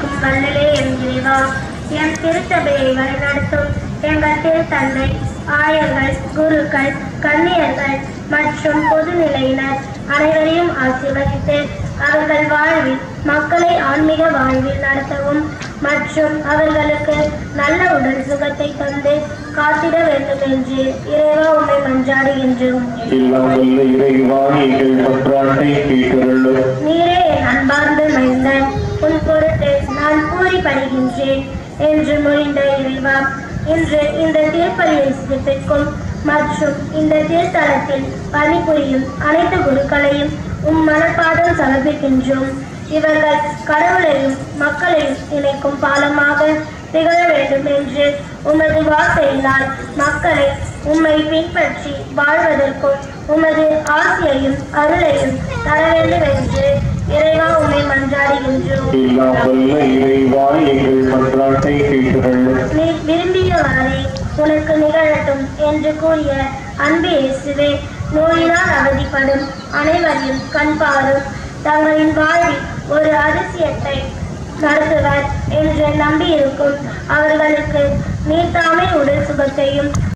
அளிக்கும் வல்லலே என் இறைவா எம் திருச்சபையை வழிநடத்தும் எங்கள் திருத்தந்தை ஆயர்கள் குருக்கள் கன்னியர்கள் மற்றும் பொதுநிலையினர் அனைவரையும் ஆசீர்வதித்து அவர்கள் வாழ்வில் மக்களை ஆன்மீக வாழ்வில் நடத்தவும் மற்றும் அவர்களுக்கு நல்ல உடல் சுகத்தை தந்து காத்திட வேண்டும் என்று இறைவா உண்மை மன்றாடுகின்றோம் எல்லாம் வல்ல இறைவா எங்கள் மன்றாட்டை கேட்டருளும் நீரே என் அன்பார்ந்த மைந்தன் உன் பொருட்டு நான் பூரிப்படுகின்றேன் என்று மொழிந்த இறைவா இன்று இந்த திருப்பலியை சிறப்பிக்கும் மற்றும் இந்த திருத்தலத்தில் பணிபுரியும் அனைத்து குருக்களையும் உம் மனப்பாடம் சமர்ப்பிக்கின்றோம் இவர்கள் கடவுளையும் மக்களையும் இணைக்கும் பாலமாக திகழ வேண்டும் என்று உமது வார்த்தையினால் மக்களை உம்மை பின்பற்றி வாழ்வதற்கும் உமது ஆசையையும் அருளையும் தர வேண்டும் என்று இறைவா உம்மை மன்றாடுகின்றோம் எல்லாம் வல்ல இறைவா எங்கள் மன்றாட்டை கேட்டருளும் நீ விரும்பியவாறே உனக்கு நிகழட்டும் என்று கூறிய அன்பு இயேசுவே நோயினால் அவதிப்படும் அனைவரையும் கண்பாரும் தங்களின் வாழ்வில் ஒரு அதிசயத்தை நடத்துவர் என்று நம்பியிருக்கும் அவர்களுக்கு நீர்த்தாமை உடல் சுகத்தையும்